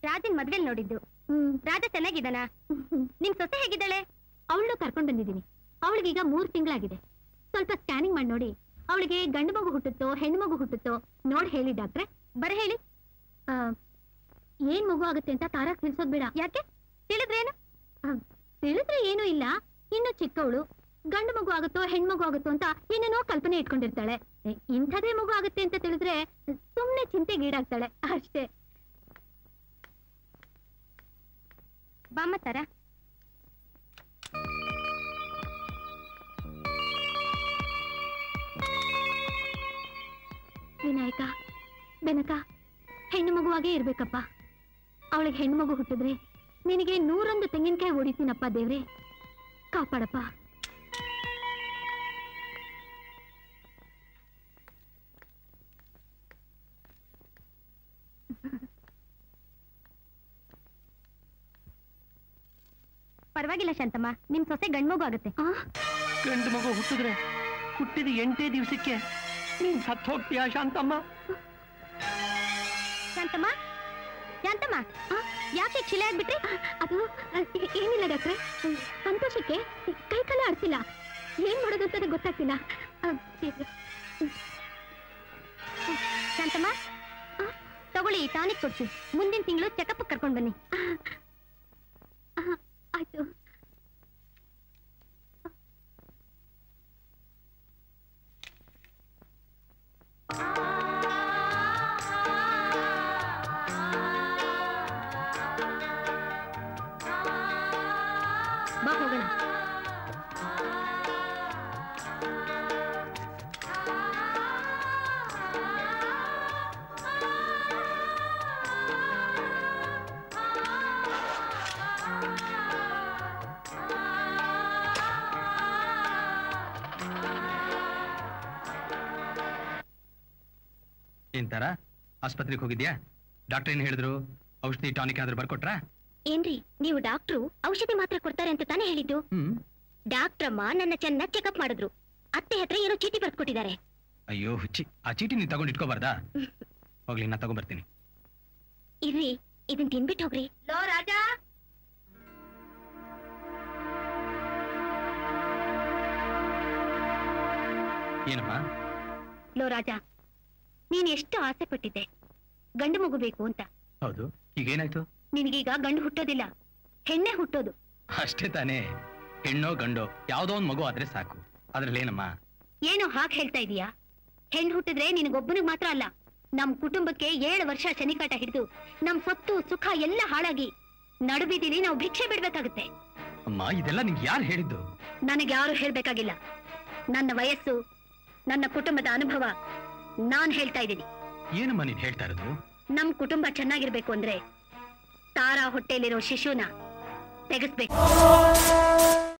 ರಾಜನ್ ಮದ್ವೆಲ್ ನೋಡಿದ್ದು ರಾಜ ಚೆನ್ನಾಗಿದ್ದಾನ ನಿಮ್ ಸೊಸೆ ಹೇಗಿದ್ದಾಳೆ ಅವಳನ್ನು ಕರ್ಕೊಂಡ್ ಬಂದಿದ್ದೀನಿ ಅವಳಿಗೀಗ ಮೂರ್ ತಿಂಗಳಾಗಿದೆ ಸ್ವಲ್ಪ ಸ್ಕ್ಯಾನಿಂಗ್ ಮಾಡಿ ನೋಡಿ ಅವಳಿಗೆ ಗಂಡು ಮಗು ಹುಟ್ಟುತ್ತೋ ಹೆಣ್ಣು ಮಗು ಹುಟ್ಟುತ್ತೋ ನೋಡಿ ಹೇಳಿ ಡಾಕ್ಟ್ರೆ ಬರ ಹೇಳಿ ಆ, ಏನ್ ಮಗು ಆಗುತ್ತೆ ಅಂತ ತಾರಾಗ್ ತಿಳ್ಸೋದ್ ಬೇಡ ಯಾಕೆ ತಿಳಿದ್ರೇನು ಆ, ತಿಳಿದ್ರೆ ಏನೂ ಇಲ್ಲ ಇನ್ನು ಚಿಕ್ಕವಳು ಗಂಡು ಮಗು ಆಗುತ್ತೋ ಹೆಣ್ಮಗು ಆಗುತ್ತೋ ಅಂತ ಏನೇನೋ ಕಲ್ಪನೆ ಇಟ್ಕೊಂಡಿರ್ತಾಳೆ ಎ, ಇಂಥದೇ ಮಗು ಆಗುತ್ತೆ ಅಂತ ತಿಳಿದ್ರೆ ಸುಮ್ನೆ ಚಿಂತೆಗೀಡಾಗ್ತಾಳೆ ಅಷ್ಟೇ ಬಾಮ್ಮ ತರ ವಿನಾಯಕ ಬೆನಕ ಹೆಣ್ಣು ಮಗುವಾಗೇ ಇರ್ಬೇಕಪ್ಪ ಅವಳಿಗೆ ಹೆಣ್ಣು ಮಗು ಹುಟ್ಟಿದ್ರೆ ನಿನಗೆ ನೂರೊಂದು ತೆಂಗಿನಕಾಯಿ ಹೊಡಿತೀನಪ್ಪ ದೇವ್ರೆ ಕಾಪಾಡಪ್ಪ ಪರವಾಗಿಲ್ಲ ಶಾಂತಮ್ಮ ನಿಮ್ ಸೊಸೆ ಗಂಡ್ಮಗು ಆಗುತ್ತೆ ಆ ಗಂಡು ಮಗು ಹುಟ್ಟಿದ್ರೆ ಹುಟ್ಟಿದ ಎಂಟೇ ದಿವಸಕ್ಕೆ ನೀನ್ ಸತ್ತು ಹೋಗ್ತೀಯಾ ಶಾಂತಮ್ಮ ಶಾಂತಮ್ಮ ಶಾಂತಮ್ಮ ಆ, ಯಾಕೆ ಶಿಲೆ ಆಗ್ಬಿಟ್ರಿ ಅದು ಆ, ಏ- ಏನಿಲ್ಲ ಡಾಕ್ಟ್ರೆ ಹ್ಮ್, ಸಂತೋಷಕ್ಕೆ ಕೈ ಕಾಲ ಆಡ್ತಿಲ್ಲ ಏನ್ ಮಾಡೋದು ಅಂತ ಗೊತ್ತಾಗ್ತಿಲ್ಲ ಆ, ಇದು- ಶಾಂತಮ್ಮ ಆ, ತಗೊಳ್ಳಿ ಟಾನಿಕ್ ಕೊಡ್ಸಿ ಮುಂದಿನ ತಿಂಗಳು ಚೆಕಪ್ ಕರ್ಕೊಂಡ್ ಬನ್ನಿ ಆ, ಆಯ್ತು ಬಾ ಹೋಗೋಣ ಏನ್ ತರ ಆಸ್ಪತ್ರೆಗೆ ಹೋಗಿದ್ಯಾ ಡಾಕ್ಟರ್ ಏನ್ ಹೇಳಿದ್ರು ಔಷಧಿ ಟಾನಿಕ್ ಏನಾದ್ರು ಬರ್ಕೊಟ್ರಾ ಏನ್ರಿ ನೀವು ಡಾಕ್ಟ್ರು ಔಷಧಿ ಮಾತ್ರ ಕೊಡ್ತಾರೆ ಅಂತ ತಾನೇ ಹೇಳಿದ್ದು ಹ್ಮ್ ಡಾಕ್ಟ್ರಮ್ಮ ನನ್ನ ಚೆನ್ನಾಗಿ ಚೆಕಪ್ ಮಾಡಿದ್ರು ಅತ್ತೆ ಹತ್ರ ಏನೋ ಚೀಟಿ ಬರ್ಕೊಟ್ಟಿದ್ದಾರೆ ಅಯ್ಯೋ ಹುಚ್ಚಿ ಆ ಚೀಟಿ ನೀನ್ ತಗೊಂಡ್ ಇಟ್ಕೋಬಾರ್ದಾ ಹೋಗ್ಲಿ ನಾ ತಗೊಂಡ್ಬರ್ತೀನಿ ಇರ್ರಿ ಇದನ್ ತಿನ್ಬಿಟ್ಟು ಹೋಗ್ರಿ ಲೋ ರಾಜಾ ಏನಮ್ಮ ಲೋ ರಾಜ ನೀನ್ ಎಷ್ಟು ಆಸೆ ಪಟ್ಟಿದ್ದೆ ಗಂಡು ಮಗು ಬೇಕು ಅಂತ ಹೌದು ಈಗ ಏನಾಯ್ತು ನಿನಗೀಗ ಗಂಡು ಹುಟ್ಟೋದಿಲ್ಲ ಹೆಣ್ಣೆ ಹುಟ್ಟೋದು ಅಷ್ಟೇ ತಾನೇ ಹೆಣ್ಣೋ ಗಂಡೋ ಯಾವ್ದೋ ಒಂದ್ ಮಗು ಆದ್ರೆ ಸಾಕು ಅದ್ರಲ್ಲಿ ಏನಮ್ಮ ಏನೋ ಹಾಗೆ ಹೇಳ್ತಾ ಇದೀಯಾ ಹೆಣ್ಣು ಹುಟ್ಟಿದ್ರೆ ನಿನಗೊಬ್ಬನಿಗೆ ಮಾತ್ರ ಅಲ್ಲ ನಮ್ ಕುಟುಂಬಕ್ಕೆ ಏಳು ವರ್ಷ ಶನಿಕಾಟ ಹಿಡಿದು ನಮ್ ಸೊತ್ತು ಸುಖ ಎಲ್ಲ ಹಾಳಾಗಿ ನಡುಬೀದಿಲಿ ನಾವು ಭಿಕ್ಷೆ ಬಿಡ್ಬೇಕಾಗುತ್ತೆ ಅಮ್ಮ ಇದೆಲ್ಲ ನಿಂಗೆ ಯಾರು ಹೇಳಿದ್ದು ನನಗೆ ಯಾರು ಹೇಳ್ಬೇಕಾಗಿಲ್ಲ ನನ್ನ ವಯಸ್ಸು ನನ್ನ ಕುಟುಂಬದ ಅನುಭವ ನಾನ್ ಹೇಳ್ತಾ ಇದ್ದೀನಿ ಏನಮ್ಮ ನೀನ್ ಹೇಳ್ತಾ ಇರೋದು ನಮ್ ಕುಟುಂಬ ಚೆನ್ನಾಗಿರ್ಬೇಕು ಅಂದ್ರೆ ತಾರಾ ಹೊಟ್ಟೆಲಿರೋ ಶಿಶುನ ತೆಗೆಸ್ಬೇಕು